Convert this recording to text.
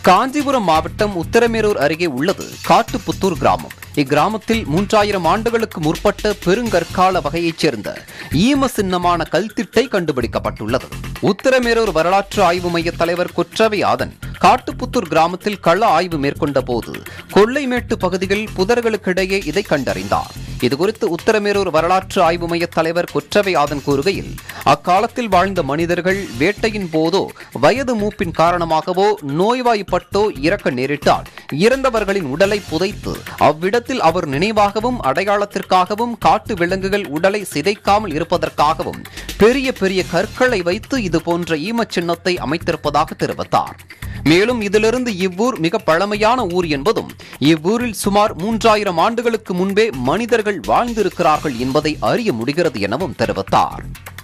காஞ்சிபுரம் மாவட்டம் உத்தரமேரூர் அருகே உள்ளது காட்டுப்புத்தூர் கிராமம் இக்கிராமத்தில் மூன்றாயிரம் ஆண்டுகளுக்கு முற்பட்ட பெருங்கற்கால வகையைச் சேர்ந்த ஈம சின்னமான கல்திட்டை கண்டுபிடிக்கப்பட்டுள்ளது உத்தரமேரூர் வரலாற்று ஆய்வு மைய தலைவர் கொற்றவை ஆதன் காட்டுப்புத்தூர் கிராமத்தில் கள ஆய்வு மேற்கொண்ட போது கொள்ளைமேட்டு பகுதியில் புதர்களுக்கிடையே இதை கண்டறிந்தார் இதுகுறித்து உத்தரமேரூர் வரலாற்று ஆய்வு மைய தலைவர் கொற்றவை ஆதன் கூறுகையில் அக்காலத்தில் வாழ்ந்த மனிதர்கள் வேட்டையின் போதோ வயது மூப்பின் காரணமாகவோ நோய்வாய்ப்பட்டோ இறக்க நேரிட்டால் இறந்தவர்களின் உடலை புதைத்து அவ்விடத்தில் அவர் நினைவாகவும் அடையாளத்திற்காகவும் காட்டு விலங்குகள் உடலை சிதைக்காமல் இருப்பதற்காகவும் பெரிய பெரிய கற்களை வைத்து இது போன்ற ஈமச் சின்னத்தை அமைத்திருப்பதாக தெரிவித்தார் மேலும் இதிலிருந்து இவ்வூர் மிக பழமையான ஊர் என்பதும் இவ்வூரில் சுமார் மூன்றாயிரம் ஆண்டுகளுக்கு முன்பே மனிதர்கள் வாழ்ந்திருக்கிறார்கள் என்பதை அறிய முடிகிறது எனவும் தெரிவித்தார்